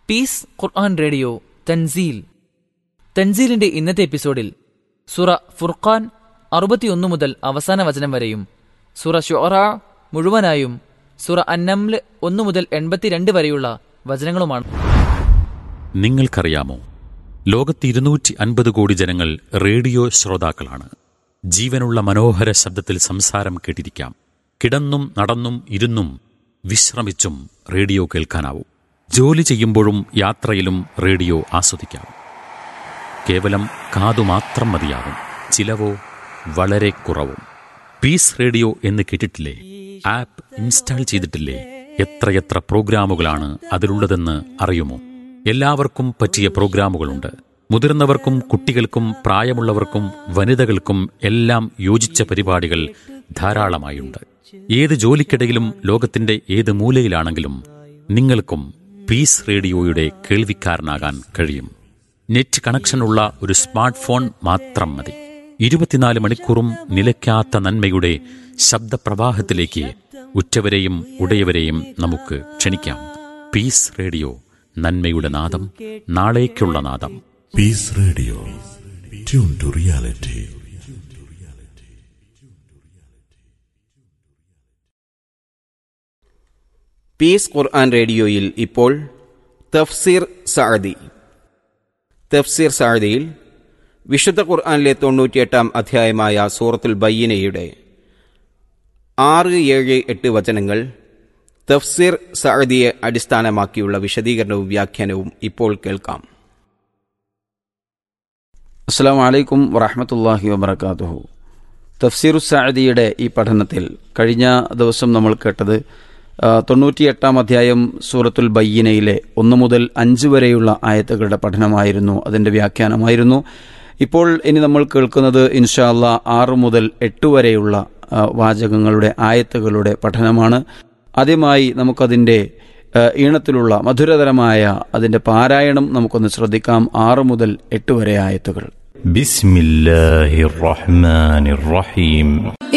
Piece ഖുർആൻ radio തൻസീൽ തൻസീലിന്റെ ഇന്നത്തെ എപ്പിസോഡിൽ സുറ ഫുർഖാൻ അറുപത്തിയൊന്ന് മുതൽ അവസാന വചനം വരെയും സുറ ഷുറ മുഴുവനായും സുറ അന്നംല് ഒന്ന് മുതൽ എൺപത്തിരണ്ട് വരെയുള്ള വചനങ്ങളുമാണ് നിങ്ങൾക്കറിയാമോ ലോകത്ത് ഇരുന്നൂറ്റി അൻപത് കോടി ജനങ്ങൾ റേഡിയോ ശ്രോതാക്കളാണ് ജീവനുള്ള മനോഹര ശബ്ദത്തിൽ സംസാരം കേട്ടിരിക്കാം കിടന്നും നടന്നും ഇരുന്നും വിശ്രമിച്ചും റേഡിയോ കേൾക്കാനാവും ജോലി ചെയ്യുമ്പോഴും യാത്രയിലും റേഡിയോ ആസ്വദിക്കാം കേവലം കാതുമാത്രം മതിയാകും ചിലവോ വളരെ കുറവും പീസ് റേഡിയോ എന്ന് കേട്ടിട്ടില്ലേ ആപ്പ് ഇൻസ്റ്റാൾ ചെയ്തിട്ടില്ലേ എത്രയെത്ര പ്രോഗ്രാമുകളാണ് അതിലുള്ളതെന്ന് അറിയുമോ എല്ലാവർക്കും പറ്റിയ പ്രോഗ്രാമുകളുണ്ട് മുതിർന്നവർക്കും കുട്ടികൾക്കും പ്രായമുള്ളവർക്കും വനിതകൾക്കും എല്ലാം യോജിച്ച പരിപാടികൾ ധാരാളമായുണ്ട് ഏത് ജോലിക്കിടയിലും ലോകത്തിന്റെ ഏത് മൂലയിലാണെങ്കിലും നിങ്ങൾക്കും പീസ് റേഡിയോയുടെ കേൾവിക്കാരനാകാൻ കഴിയും നെറ്റ് കണക്ഷനുള്ള ഒരു സ്മാർട്ട് ഫോൺ മാത്രം മതി ഇരുപത്തിനാല് മണിക്കൂറും നിലയ്ക്കാത്ത നന്മയുടെ ശബ്ദപ്രവാഹത്തിലേക്ക് ഉറ്റവരെയും ഉടയവരെയും നമുക്ക് ക്ഷണിക്കാം പീസ് റേഡിയോ നന്മയുടെ നാദം നാളേക്കുള്ള നാദം Peace Radio. Tune to reality. Peace Quran റേഡിയോയിൽ ഇപ്പോൾ തഫ്സീർ സഅദി തഫ്സീർ സഅദിയിൽ വിശുദ്ധ ഖുർആനിലെ തൊണ്ണൂറ്റിയെട്ടാം അധ്യായമായ സൂറത്തുൽ ബയ്യനയുടെ ആറ് ഏഴ് എട്ട് വചനങ്ങൾ തഫ്സീർ സഅദിയെ അടിസ്ഥാനമാക്കിയുള്ള വിശദീകരണവും വ്യാഖ്യാനവും ഇപ്പോൾ കേൾക്കാം അസ്സാം വലൈക്കും വറഹമത്തല്ലാഹി വബർക്കാത്തുഹു തഫ്സീറു സാദിയുടെ ഈ പഠനത്തിൽ കഴിഞ്ഞ ദിവസം നമ്മൾ കേട്ടത് ആ, തൊണ്ണൂറ്റിയെട്ടാം അധ്യായം സൂറത്തുൽ ബയ്യനയിലെ ഒന്ന് മുതൽ അഞ്ച് വരെയുള്ള ആയത്തുകളുടെ പഠനമായിരുന്നു അതിൻ്റെ വ്യാഖ്യാനമായിരുന്നു ഇപ്പോൾ ഇനി നമ്മൾ കേൾക്കുന്നത് ഇൻഷാ അല്ലാ ആറ് മുതൽ എട്ട് വരെയുള്ള ആ, വാചകങ്ങളുടെ ആയത്തുകളുടെ പഠനമാണ് ആദ്യമായി നമുക്കതിൻ്റെ ആ, ഈണത്തിലുള്ള മധുരതരമായ അതിൻ്റെ പാരായണം നമുക്കൊന്ന് ശ്രദ്ധിക്കാം ആറ് മുതൽ എട്ട് വരെ ആയത്തുകൾ بسم الله الرحمن الرحيم